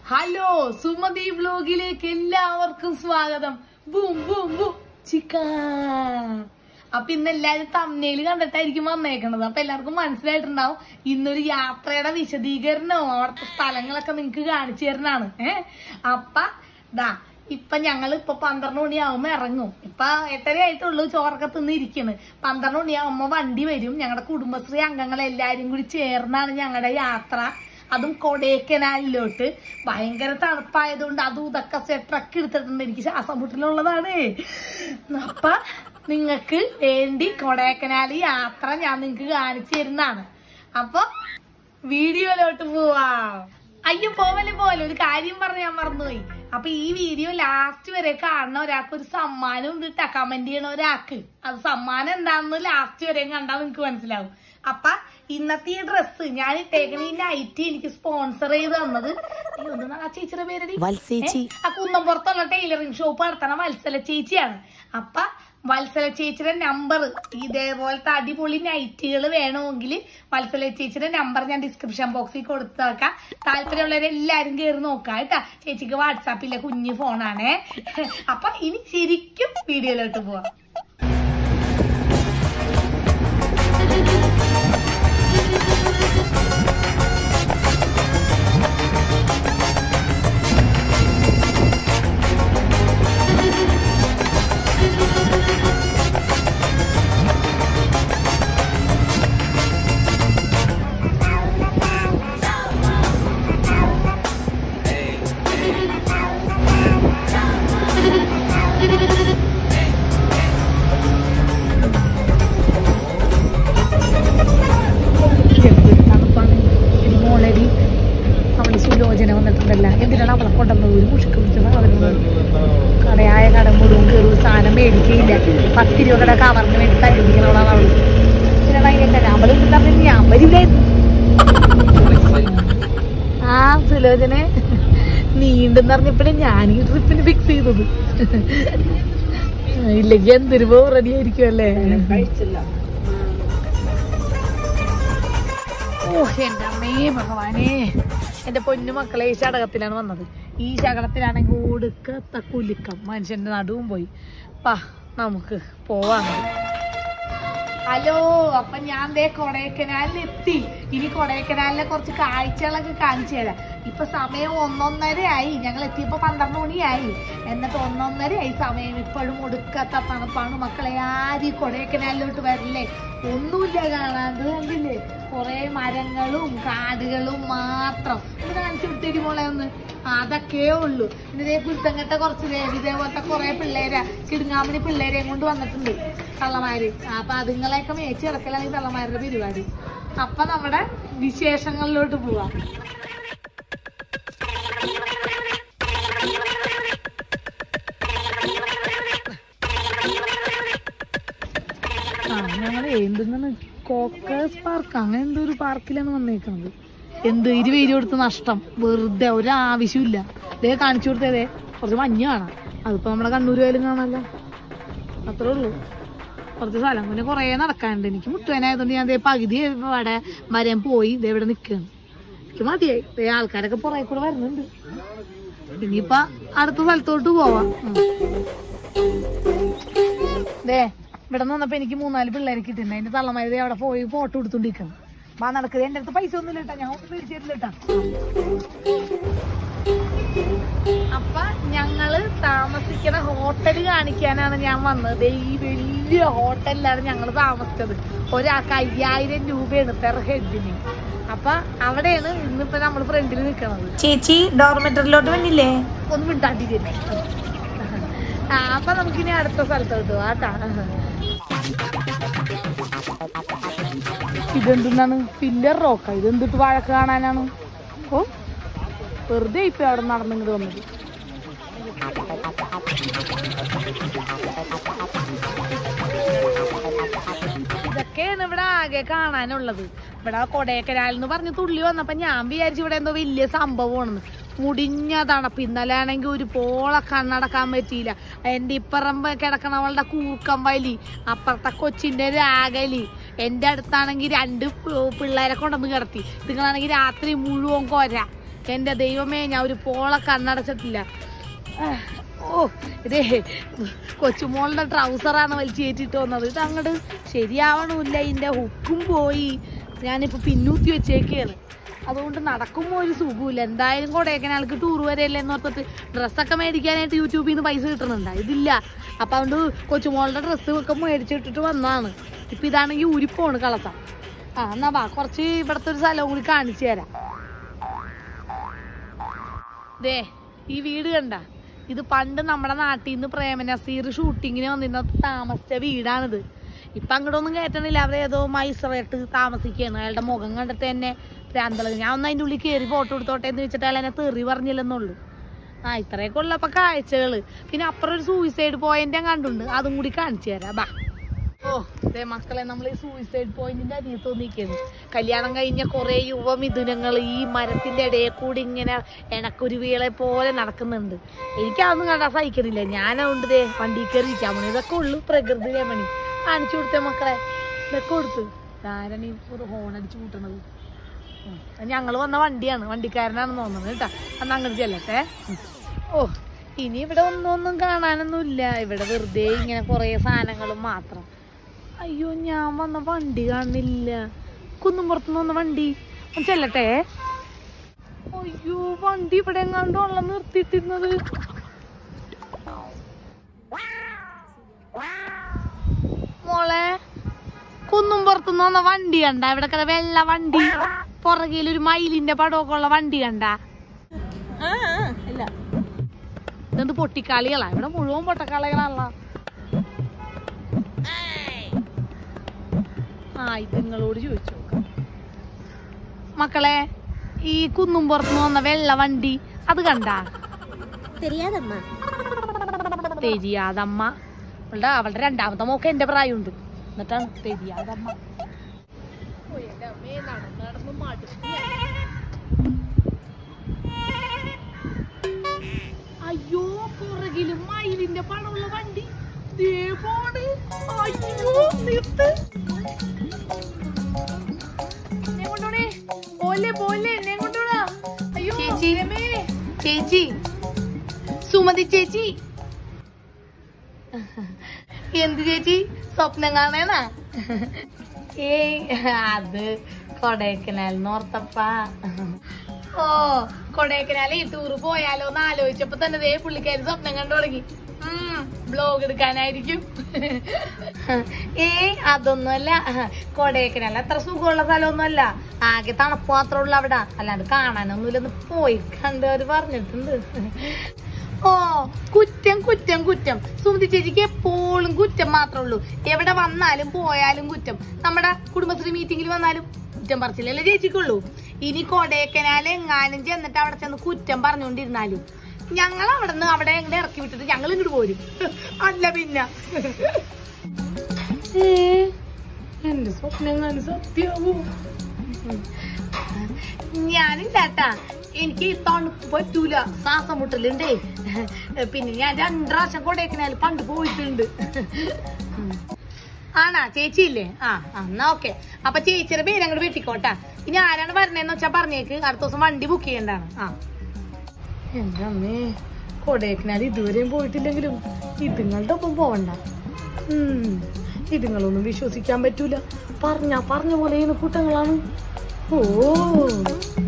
Hello Sumathi വ്ലോഗിലേക്ക് എല്ലാവർക്കും സ്വാഗതം boom boom boom ചിക്ക അപ്പൊ ഇന്ന് എല്ലാരും തമ്മനയിൽ കണ്ടിട്ടായിരിക്കും വന്നേക്കണത് അപ്പൊ എല്ലാവർക്കും മനസ്സിലായിട്ടുണ്ടാവും ഇന്നൊരു യാത്രയുടെ വിശദീകരണവും അവിടുത്തെ സ്ഥലങ്ങളൊക്കെ നിങ്ങക്ക് കാണിച്ചു തരുന്നതാണ് ഏ അപ്പ ദാ ഇപ്പൊ ഞങ്ങൾ ഇപ്പൊ പന്ത്രണ്ട് മണിയാവുമ്പോ ഇറങ്ങും ഇപ്പൊ എട്ടര ആയിട്ടുള്ളൂ ചോറൊക്കെ തിന്ന് ഇരിക്കണ് പന്ത്രണ്ട് മണിയാവുമ്പോ വണ്ടി വരും ഞങ്ങളുടെ കുടുംബശ്രീ അംഗങ്ങൾ എല്ലാരും കൂടി ചേർന്നാണ് ഞങ്ങളുടെ യാത്ര അതും കൊടൈക്കനാലിലോട്ട് ഭയങ്കര തണുപ്പായതുകൊണ്ട് അതും ഇതൊക്കെ സ്വെറ്ററൊക്കെ എടുത്തിട്ടുണ്ട് എനിക്ക് ശ്വാസം മുട്ടലുള്ളതാണ് അപ്പൊ നിങ്ങക്ക് വേണ്ടി കൊടൈക്കനാൽ യാത്ര ഞാൻ നിങ്ങക്ക് കാണിച്ചു തരുന്നതാണ് അപ്പൊ വീഡിയോയിലോട്ട് പോവാം അയ്യോ പോവല്ലേ പോലെ ഒരു കാര്യം പറഞ്ഞ് ഞാൻ മറന്നുപോയി അപ്പൊ ഈ വീഡിയോ ലാസ്റ്റ് വരെ കാണുന്ന ഒരാൾക്ക് ഒരു സമ്മാനം ഉണ്ട് കേട്ടോ കമന്റ് ചെയ്യണ ഒരാൾക്ക് അത് സമ്മാനം എന്താണെന്ന് ലാസ്റ്റ് വരെ കണ്ടാൽ നിങ്ങൾക്ക് മനസ്സിലാവും അപ്പൊ ഇന്നത്തെ ഈ ഡ്രസ്സ് ഞാൻ ഇട്ടേക്കണ ഈ നൈറ്റ് എനിക്ക് സ്പോൺസർ ചെയ്ത് തന്നത് അയ്യോ, എന്തെന്നാ ആ ചേച്ചിയുടെ പേരടി വത്സേച്ചി. ഏ? ആ കുന്നംപുറത്തുള്ള ടൈലറിംഗ് ഷോപ്പ് നടത്തണ വത്സല ചേച്ചിയാണ് അപ്പൊ വത്സല ചേച്ചിയുടെ നമ്പർ ഇതേപോലത്തെ അടിപൊളി നൈറ്റുകൾ വേണമെങ്കിൽ വത്സല ചേച്ചിയുടെ നമ്പർ ഞാൻ ഡിസ്ക്രിപ്ഷൻ ബോക്സിൽ കൊടുത്തേക്കാം താല്പര്യമുള്ളവരെല്ലാരും കയറി നോക്കാം കേട്ടാ ചേച്ചിക്ക് വാട്സാപ്പിലെ കുഞ്ഞു ഫോണാണേ അപ്പൊ ഇനി ശരിക്കും വീഡിയോയിലോട്ട് പോവാം എന്തൊരു തണുപ്പാണ് എടി മോളടി അവള് സുലോചന വന്നിട്ടുണ്ടല്ല എന്തിനാണ് അവളെ കൊണ്ടുവന്നത് ഒരു മുഷിക്ക് പിടിച്ച സാധനങ്ങൾ കടയായ കട മുഴുവൻ കയറി സാധനം മേടിക്കയില്ല പത്ത് രൂപയുടെ കവറിന് വേണ്ടി തല്ലിടിക്കണവളാണ് അവള് എന്തിനാണ് അതിനൊക്കെ അവള് എന്തിനാ ഞാൻ വരില്ലായിരുന്നു ആ സുലോചനെ നീണ്ടെന്ന് അറിഞ്ഞപ്പോഴേ ഞാൻ ഈ ട്രിപ്പിന് ഫിക്സ് ചെയ്തത് ഇല്ലെങ്കിൽ എന്തൊരു റെഡി ആയിരിക്കും അല്ലേ ഓ എന്റെ അമ്മേ ഭഗവാനേ എന്റെ പൊന്നു മക്കളെ ഈ ശടകത്തിലാണ് വന്നത് ഈ ശകടത്തിലാണെങ്കിൽ ഒടുക്കത്ത കുലുക്കം മനുഷ്യന്റെ നടുവും പോയി പാ നമുക്ക് പോവാം ഹലോ അപ്പൊ ഞാൻ ദേ കൊടൈക്കനാലിൽ എത്തി ഇനി കൊടൈക്കനാലിലെ കുറച്ച് കാഴ്ചകളൊക്കെ കാണിച്ചു തരാം ഇപ്പൊ സമയം ഒന്നൊന്നര ആയി ഞങ്ങൾ എത്തിയപ്പോ പന്ത്രണ്ട് മണിയായി എന്നിട്ട് ഒന്നൊന്നര ആയി സമയം ഇപ്പോഴും ഒടുക്കത്ത തണുപ്പാണ് മക്കളെ ആരും ഈ കൊടൈക്കനാലിലോട്ട് വരില്ലേ ഒന്നുമില്ല കാണാണ്ട് കണ്ടില്ലേ കുറെ മരങ്ങളും കാടുകളും മാത്രം ഒന്ന് കാണിച്ചു വിട്ടേരി മോളെ ഒന്ന് അതൊക്കെ ഉള്ളൂ പിന്നെ ഇതേ കുരുത്തങ്കട്ട കുറച്ച് പേര് ഇതേപോലത്തെ കുറെ പിള്ളേരാ കിടുങ്ങാമണി പിള്ളേരെയും കൊണ്ട് വന്നിട്ടുണ്ട് കള്ളമാര് അപ്പൊ അതുങ്ങളെയൊക്കെ മേച്ച് കിടക്കലാണ് ഈ കള്ളമാരുടെ പരിപാടി അപ്പൊ നമ്മുടെ വിശേഷങ്ങളിലോട്ട് പോവാം ആ ഞങ്ങൾ എന്തെന്നാണ് കോക്കേഴ്സ് പാർക്ക് അങ്ങനെ എന്തോ ഒരു പാർക്കിലാണ് വന്നേക്കുന്നത് എന്ത് ഇരുപത് കൊടുത്ത് നഷ്ടം വെറുതെ ഒരാവശ്യമില്ല ഇതേ കാണിച്ചു കൊടുത്തതേ കുറച്ച് മഞ്ഞ് കാണാം അതിപ്പോ നമ്മുടെ കണ്ണൂർ പോയാലും കാണാമല്ലോ അത്രേ ഉള്ളൂ കുറച്ച് സ്ഥലം പിന്നെ കുറേ നടക്കാനുണ്ട് എനിക്ക് മുട്ടുവേനായതുകൊണ്ട് ഞാൻ ദേ പകുതി അവിടെ വരാൻ പോയി ദേ ഇവിടെ നിൽക്കുകയാണ് എനിക്ക് മതിയായി ദേ ആൾക്കാരൊക്കെ പുറകെ കൂടെ വരുന്നുണ്ട് ഇനിയിപ്പോ അടുത്ത സ്ഥലത്തോട്ട് പോവാം ഉം. ദേ ഇവിടെ നിന്നപ്പോ എനിക്ക് മൂന്നാല് പിള്ളേരെ കിട്ടുന്നുണ്ട് അതിന്റെ തള്ളമാര് അവിടെ പോയി ഫോട്ടോ എടുത്തോണ്ടിരിക്കണം വാ നടക്കുന്നത് എന്റെ അടുത്ത് പൈസ ഒന്നും ഇല്ലട്ടാ ഞാൻ ഒന്നും മേടിച്ചിട്ടില്ലട്ടാ അപ്പൊ ഞങ്ങള് താമസിക്കുന്ന ഹോട്ടൽ കാണിക്കാനാണ് ഞാൻ വന്നത് ദേ ഈ വലിയ ഹോട്ടലിലാണ് ഞങ്ങൾ താമസിച്ചത് ഒരാൾക്ക് അയ്യായിരം രൂപയാണ് പെർ ഹെഡിന് അപ്പൊ അവിടെയാണ് ഇന്നിപ്പോ നമ്മൾ ഫ്രണ്ടിൽ നിൽക്കണത് ചേച്ചി ഡോർമെറ്ററിലോട്ട് വന്നില്ലേ ഒന്നും മിണ്ടാണ്ടിരിക്കില്ല ആ അപ്പൊ നമുക്കിനി അടുത്ത സ്ഥലത്തോട്ട് പോവാട്ടാ ഇതെന്താണ് പില്ലർ റോക്ക ഇതെന്തിട്ട് വഴക്ക് കാണാനാണ് ഓ വെറുതെ ഇപ്പൊ അവിടെ നടന്നിങ്ങോട്ട് വന്നത് ഇതൊക്കെയാണ് ഇവിടെ ആകെ കാണാനുള്ളത് ഇവിടെ കൊടൈക്കനാൽ എന്ന് പറഞ്ഞ് തുള്ളി വന്നപ്പോ ഞാൻ വിചാരിച്ചു ഇവിടെ എന്തോ വലിയ സംഭവമാണെന്ന് മുടിഞ്ഞ തണുപ്പ് ഇന്നലെ ആണെങ്കിൽ ഒരു പോള കണ്ണടക്കാൻ പറ്റിയില്ല എന്റെ ഇപ്പുറം കിടക്കണവളുടെ കൂക്കം വലി അപ്പുറത്തെ കൊച്ചിന്റെ രാഗലി എന്റെ അടുത്താണെങ്കിൽ രണ്ട് പി- പിള്ളേരെ കൊണ്ടുവന്ന് കിടത്തി ഇതുങ്ങളാണെങ്കിൽ രാത്രി മുഴുവൻ കൊര എന്റെ ദൈവമേ ഞാൻ ഒരു പോള കണ്ണടച്ചിട്ടില്ല ആ, ഓ ഇതേ കൊച്ചുമോളുടെ ട്രൗസറാണ് വലിച്ചു കയറ്റിട്ട് വന്നത് ഇത് അങ്ങോട്ട് ശരിയാവണമില്ല ഇതിന്റെ ഹുക്കും പോയി ഞാനിപ്പോ പിന്നൂത്തി വെച്ചേക്കാണ് അതുകൊണ്ട് നടക്കുമ്പോൾ ഒരു സുഖമില്ല എന്തായാലും കൊടൈക്കനാൾക്ക് ടൂർ വരെയല്ലേ എന്ന് ഓർത്തിട്ട് ഡ്രസ്സൊക്കെ മേടിക്കാനായിട്ട് യൂട്യൂബിൽ നിന്ന് പൈസ കിട്ടുന്നുണ്ട് ഇതില്ല അപ്പൊ അതുകൊണ്ട് കൊച്ചുമോളുടെ ഡ്രസ്സ് ഒക്കെ മേടിച്ചിട്ടിട്ട് വന്നതാണ് ഇപ്പൊ ഇതാണെങ്കിൽ ഊരിപ്പോണ് കളസം ആ എന്നാ വാ കുറച്ച് ഇവിടുത്തെ ഒരു സ്ഥലവും കൂടി കാണിച്ചു തരാം ദേ ഈ വീട് കണ്ട ഇത് പണ്ട് നമ്മുടെ നാട്ടിൽ നിന്ന് പ്രേമനസീർ ഷൂട്ടിങ്ങിന് വന്നിരുന്ന താമസിച്ച വീടാണിത് ഇപ്പൊ അങ്ങോട്ടൊന്നും കയറ്റണില്ല അവരെ ഏതോ മൈസറേട്ട് താമസിക്കുകയാണ് അയാളുടെ മുഖം കണ്ടിട്ട് തന്നെ ഭ്രാന്തളത് ഞാൻ ഒന്ന് അതിൻ്റെ ഉള്ളിൽ കയറി ഫോട്ടോ എടുത്തോട്ടെ എന്ന് വെച്ചിട്ട് അയാൾ എന്നെ തെറി പറഞ്ഞില്ലെന്നുള്ളൂ ആ ഇത്രയൊക്കെ ഉള്ളപ്പോ കാഴ്ചകള് പിന്നെ അപ്പുറം ഒരു സൂയിസൈഡ് പോയിന്റ് ഞാൻ കണ്ടുണ്ട് അതും കൂടി കാണിച്ചു തരാം ബാ ഓ ദേ മക്കളെ നമ്മൾ ഈ സൂയിസൈഡ് പോയിന്റിന്റെ അരിയത്ത് നിൽക്കുന്നു കല്യാണം കഴിഞ്ഞ കുറെ യുവമിഥുനങ്ങൾ ഈ മരത്തിന്റെ ഇടയിൽ കൂടി ഇങ്ങനെ എനക്കുരുവികളെ പോലെ നടക്കുന്നുണ്ട് എനിക്കതൊന്നും കണ്ടാ സഹിക്കണില്ല ഞാനുണ്ട് ദേ വണ്ടി കയറി ഇരിക്കാൻ പോണു ഇതൊക്കെ ഉള്ളു പ്രകൃതി രമണി കാണിച്ചു കൊടുത്തേ മക്കളെ ഇതൊക്കെ കൊടുത്തു ആരാണ് ഈ ഒരു ഹോൺ അടിച്ച് കൂട്ടണത് ഞങ്ങൾ വന്ന വണ്ടിയാണ് വണ്ടിക്കാരനാണെന്ന് തോന്നുന്നത് കേട്ടാ അന്ന് അങ്ങോട്ട് ചെല്ലട്ടെ ഉം. ഓ ഇനി ഇവിടെ ഒന്നും ഒന്നും കാണാനൊന്നുമില്ല ഇവിടെ വെറുതെ ഇങ്ങനെ കുറെ സാധനങ്ങളും മാത്രം അയ്യോ ഞാൻ വന്ന വണ്ടി കാണില്ല കുന്നുംപുറത്തുനിന്ന് വന്ന വണ്ടി ഒന്ന് ചെല്ലട്ടെ അയ്യോ വണ്ടി ഇവിടെ എങ്ങാണ്ടോ ഉള്ള നിർത്തിയിട്ടിരുന്നത് മോളെ കുന്നുംപുറത്തുനിന്ന് വന്ന വണ്ടി കണ്ട ഇവിടെ കണ്ട വെള്ള വണ്ടി പുറകിൽ ഒരു മയിലിന്റെ പടമൊക്കെ ഉള്ള വണ്ടി കണ്ട ഇല്ല ഇതെന്ത് പൊട്ടിക്കാളികളാ ഇവിടെ മുഴുവൻ പൊട്ടക്കാളികളാണല്ലോ ആ ഇത് നിങ്ങളോട് ചോദിച്ചു നോക്കാം മക്കളെ ഈ കുന്നും പുറത്തുനിന്ന് വന്ന വെള്ള വണ്ടി അത് കണ്ട തെരിയാതമ്മ തെരിയാതമ്മ അവളുടെ അവളുടെ രണ്ടാമത്തെ മോക്ക് എന്റെ പ്രായമുണ്ട് എന്നിട്ടാണ് തെരിയാതമ്മ ഓ, എൻ്റെ അമ്മേ, നടന്ന് നടന്ന് മടുത്തു ഞാൻ. അയ്യോ പുറകില് മയിലിന്റെ പണമുള്ള വണ്ടി ദേ പോണ് അയ്യോ നിർത്ത് എന്നെ കൊണ്ടോണേ പോലെ പോലെ എന്നെ കൊണ്ടോടാ അയ്യോ ചേച്ചി ചേച്ചി സുമതി ചേച്ചി എന്ത് ചേച്ചി സ്വപ്നം കാണാനാ ഏയ് അത് കൊടൈക്കനാൽ നോർത്തപ്പ ഓ കൊടൈക്കനാലേ ടൂറ് പോയാലോ എന്ന് ആലോചിച്ചപ്പോ തന്നെ ദേ പുള്ളിക്കാരി സ്വപ്നം കണ്ടു തുടങ്ങി ബ്ലോഗ് എടുക്കാനായിരിക്കും ഏയ് അതൊന്നുമല്ല കൊടൈക്കനാൽ അത്ര സുഖമുള്ള സ്ഥലമൊന്നുമല്ല ആകെ തണുപ്പ് മാത്രമേ ഉള്ളൂ അവിടെ അല്ലാണ്ട് കാണാനൊന്നുമില്ലെന്ന് പോയി കണ്ടവര് പറഞ്ഞിട്ടുണ്ട് ഓ കുറ്റം കുറ്റം കുറ്റം സുമതി ചേച്ചിക്ക് എപ്പോഴും കുറ്റം മാത്രമേ ഉള്ളൂ എവിടെ വന്നാലും പോയാലും കുറ്റം നമ്മുടെ കുടുംബശ്രീ മീറ്റിംഗിൽ വന്നാലും കുറ്റം പറച്ചില്ലല്ലേ ചേച്ചിക്കുള്ളൂ ഇനി കൊടൈക്കനാൽ എങ്ങാനും ചെന്നിട്ട് അവിടെ ചെന്ന് കുറ്റം പറഞ്ഞുകൊണ്ടിരുന്നാലും ഞങ്ങൾ അവിടെ നിന്ന് അവിടെ എങ്ങനെ ഇറക്കി വിട്ടിട്ട് ഞങ്ങൾ ഇങ്ങോട്ട് പോരും അല്ല പിന്നെ ഏ, എന്റെ സ്വപ്നം സത്യാവൂ ഞാനില്ലാട്ടാ എനിക്ക് തണുപ്പ് പറ്റൂല ശ്വാസം മുട്ടലുണ്ടേ പിന്നെ ഞാൻ രണ്ടു പ്രാവശ്യം കൊടൈക്കനാൽ പണ്ട് പോയിട്ടുണ്ട് ആണാ ചേച്ചി ഇല്ലേ ആ ആ, എന്നാ ഓക്കെ അപ്പൊ ചേച്ചിയുടെ പേര് അങ്ങോട്ട് വെട്ടിക്കോട്ടാ ഇനി ആരാണ് വരണേന്ന് വെച്ചാ പറഞ്ഞേക്ക് അടുത്ത ദിവസം വണ്ടി ബുക്ക് ചെയ്യണ്ടാണ് ആ എന്റെ അമ്മേ കൊടൈക്കനാൽ ഇതുവരെയും പോയിട്ടില്ലെങ്കിലും ഇതുങ്ങളുടെ ഒപ്പം പോവണ്ട ഉം, ഇതുങ്ങളൊന്നും വിശ്വസിക്കാൻ പറ്റൂല പറഞ്ഞ പറഞ്ഞ പോലെ ചെയ്യുന്ന കൂട്ടങ്ങളാണ് ഓ